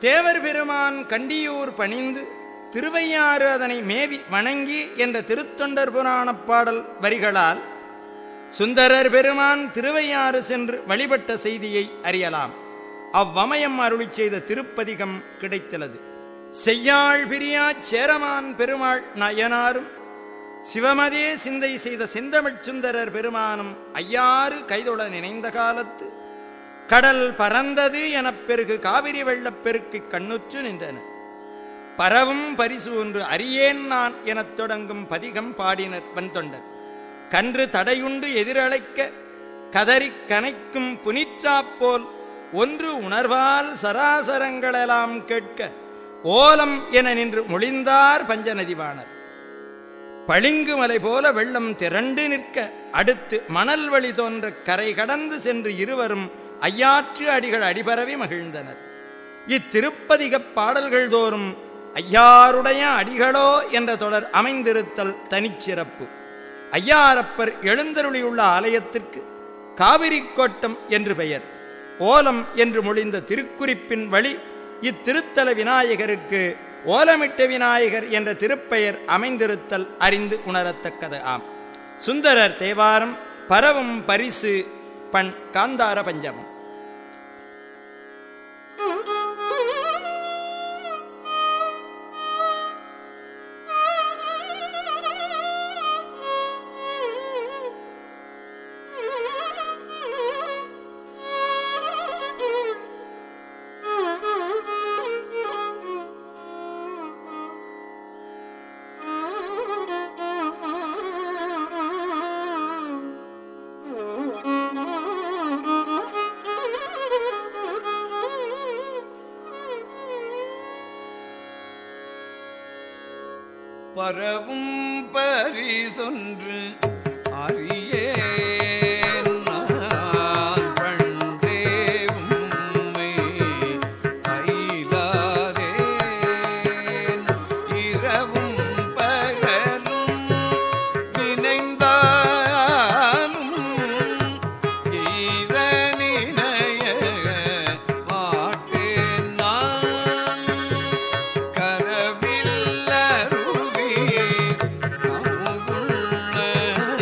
தேவர் பெருமான் கண்டியூர் பணிந்து திருவையாறு அதனை மேவி வணங்கி என்ற திருத்தொண்டர் புராணப் பாடல் வரிகளால் சுந்தரர் பெருமான் திருவையாறு சென்று வழிபட்ட செய்தியை அறியலாம் அவ்வமயம் அருளி செய்த திருப்பதிகம் கிடைத்துள்ளது செய்யாள் பிரியா சேரமான் பெருமாள் நயனாரும் சிவமதே சிந்தை செய்த செந்தமிழ்ச் சுந்தரர் பெருமானும் ஐயாறு கைதொழ நினைந்த காலத்து கடல் பறந்தது எனப் பெருகு காவிரி வெள்ளப் பெருக்கு கண்ணுற்று நின்றன பரவும் பரிசு ஒன்று அறியேன் நான் எனத் தொடங்கும் பதிகம் பாடினர் வன்தொண்டர் கன்று தடையுண்டு எதிரழைக்க கதறிக் கனைக்கும் புனிற்றாப்போல் ஒன்று உணர்வால் சராசரங்களெல்லாம் கேட்க ஓலம் என நின்று மொழிந்தார் பஞ்சநதிவாணர் பளிங்கு மலை போல வெள்ளம் திரண்டு நிற்க அடுத்து மணல் வழி தோன்ற கரை கடந்து சென்று இருவரும் ஐயாற்று அடிகள் அடிபரவி மகிழ்ந்தனர் இத்திருப்பதிகப் பாடல்கள் தோறும் ஐயாருடைய அடிகளோ என்ற தொடர் அமைந்திருத்தல் தனிச்சிறப்பு ஐயாரப்பர் எழுந்தருளியுள்ள ஆலயத்திற்கு காவிரி கோட்டம் என்று பெயர் ஓலம் என்று மொழிந்த திருக்குறிப்பின் வழி இத்திருத்தல விநாயகருக்கு ஓலமிட்ட விநாயகர் என்ற திருப்பெயர் அமைந்திருத்தல் அறிந்து உணரத்தக்கது ஆம் சுந்தரர் தேவாரம் பரவும் பரிசு பண் காந்தார பஞ்சமம் பரவும் பரிசொன்று அறியேன் நான் பண்டே உம்மை அயிலாதேன் இரவும் பகலும் நினைந்தாலும் எய்த நினைய மாட்டேன் நான் கரவில்லருவி கமுகுள்ள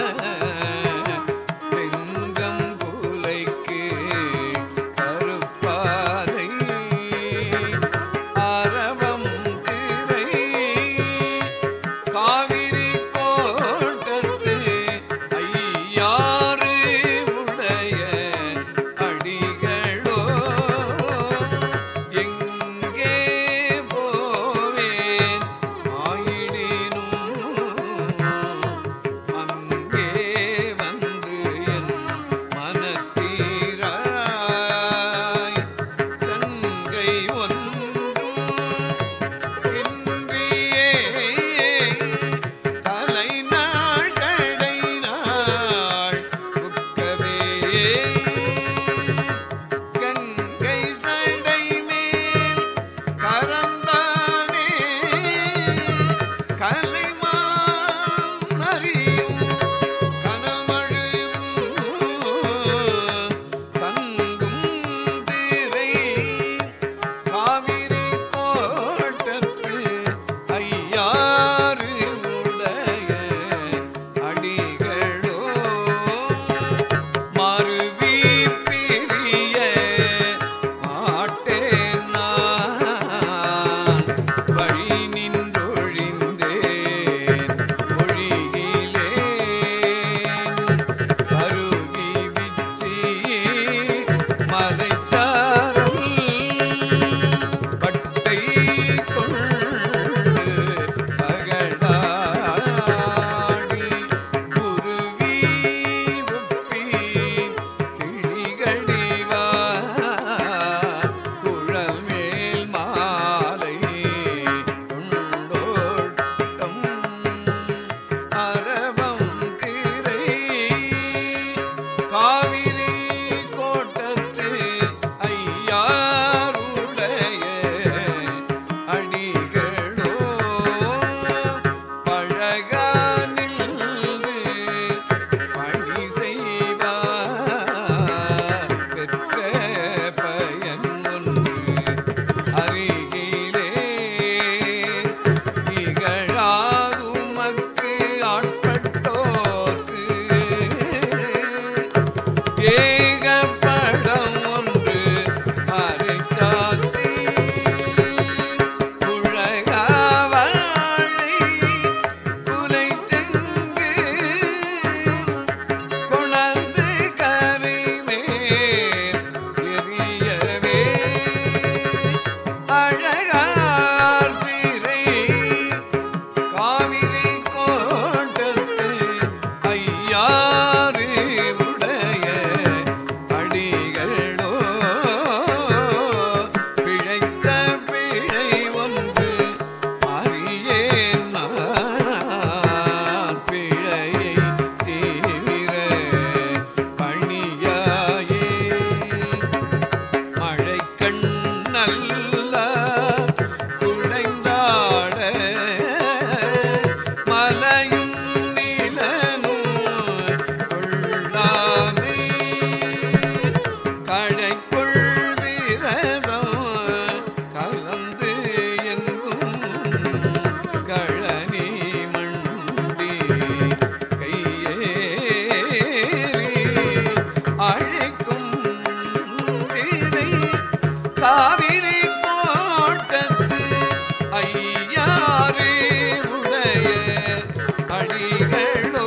காவிரி கோட்டத்து ஐயாறு உடைய அடிகளோ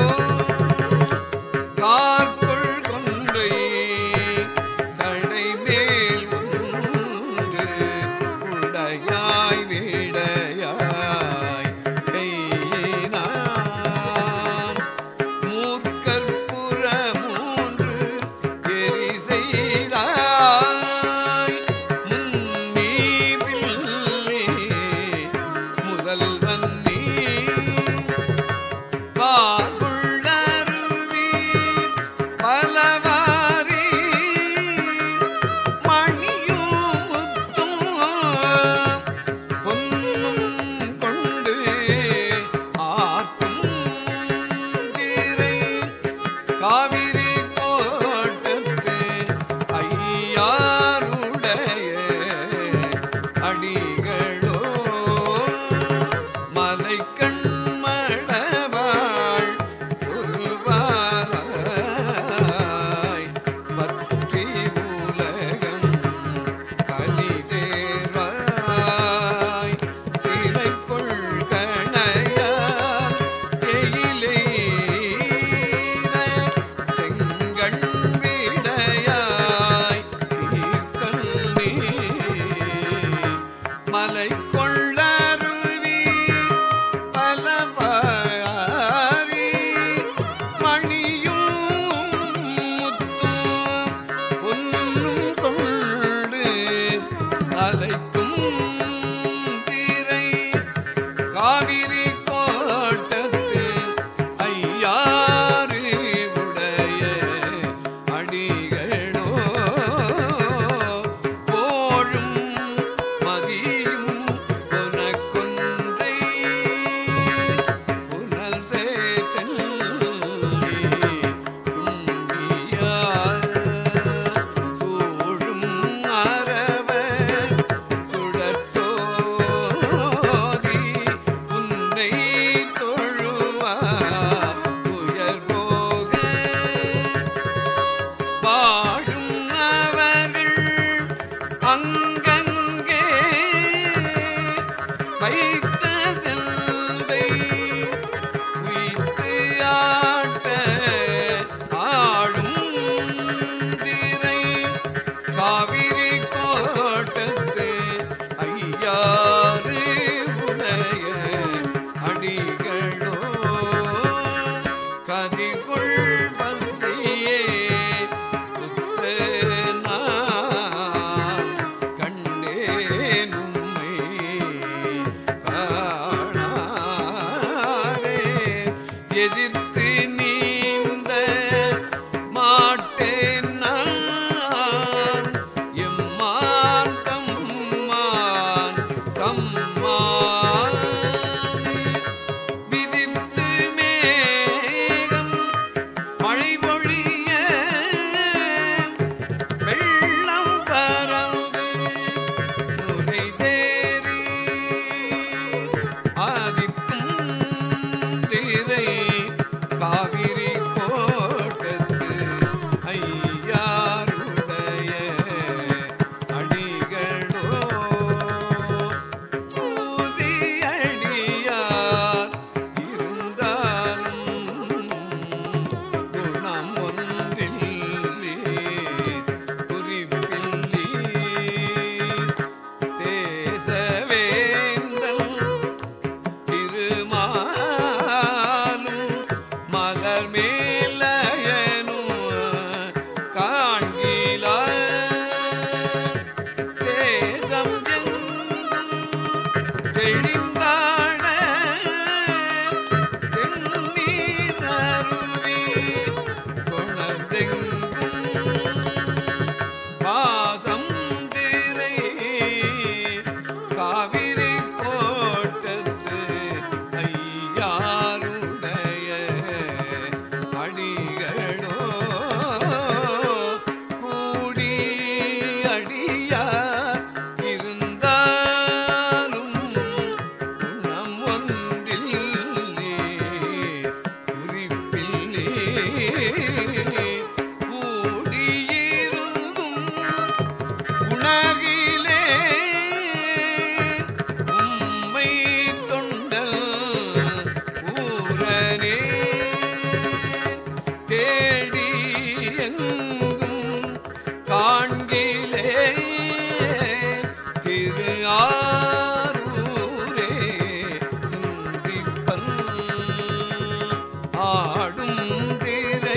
கார்குள் கொன்றை சடை மேல் ஒன்று உடையாய் விடையாய் கையினான் மூர்க்கற்புற மூன்று எரி செய்தாய் முன்னீ பிள்ளை முதல்வன் நீ கார்குள்ளருவி பலவாரி மணியும் முத்தும் பொன்னும் கொண்டு ஆற்றும் திரை காவிரி கோட்டத்து ஐயாருடைய அடிகளோ மலைக்கண் மடவாள் ஒருவாராய் பற்றி உலகம் கலிதேர்வாய் சிலை கொள்கணையார் எயிலேற செங்கண் விடையாய் தீர்க்கண்ணே மலை கொள்ளருவி பலவாரி மணியும் முத்தும் பொன்னும் கொண்டு அலைக்கும் திரை காவிரி கோட்டத்து ஐயாறு உடைய அடிகளோ போழும் மதியும் உனக்கொன்றை புனல் சேர் செல்லி கும்பியார் சூழும் அரவ சுடற்றோதி உன்னை தொழுவார் உயர் போக வாழும் அவர்கள் அங்கங்கே வைத்த செல்வை உயிர்த்து ஆட்ட ஆளும் திரை காவிரி கோட்டத்து ஐயாறு உடைய அடிகளோ கதிகுள் பந்தியே புத்தனான் கண்டேன் உம்மை காணாரே எதிர்த்து நீந்த மாட்டேன் நான் எம்மான் தம்மான் தம்மான் விதித்து மேகம் மழை பொழிய வெள்ளம் பறந்து நுரை தேறி ஆதிக்கும் திரை காவிரி கோட்டத்து ஐயாருடைய அடிகளோ ஊதியடியார் இருந்தாலும் குணம் ஒன்றில்லே குறிப்பில்லி தேசவேந்தன் திருமாலும் மலர் மேலயனும் காண்கிலா தேசம் எங்கும் தெளிந்தாட தென்னீர் அருவி கொணர்ந்தெங்கும் வாசம் திரை காவிரி கோட்டத்து ஐயாருடைய அடிகளோ கூடி அடியார் இருந்தாலும் குணம் ஒன்றில்லே குறிப்பில்லே கூடியிருந்தும் உணகி காண்கிலே திரு ஆரூரே சிந்திப்பன் ஆடும் திரை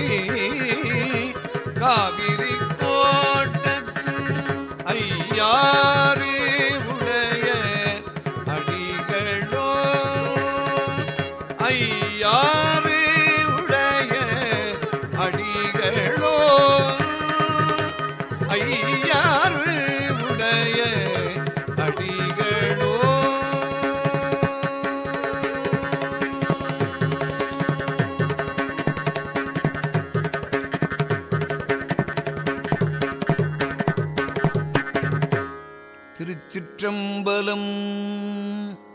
காவிரி கோட்டத்து ஐயாறு உடைய அடிகளோ ஐயாறு உடைய அடிகளோ ஐயாறு உடைய அடிகளோ திருச்சிற்றம்பலம்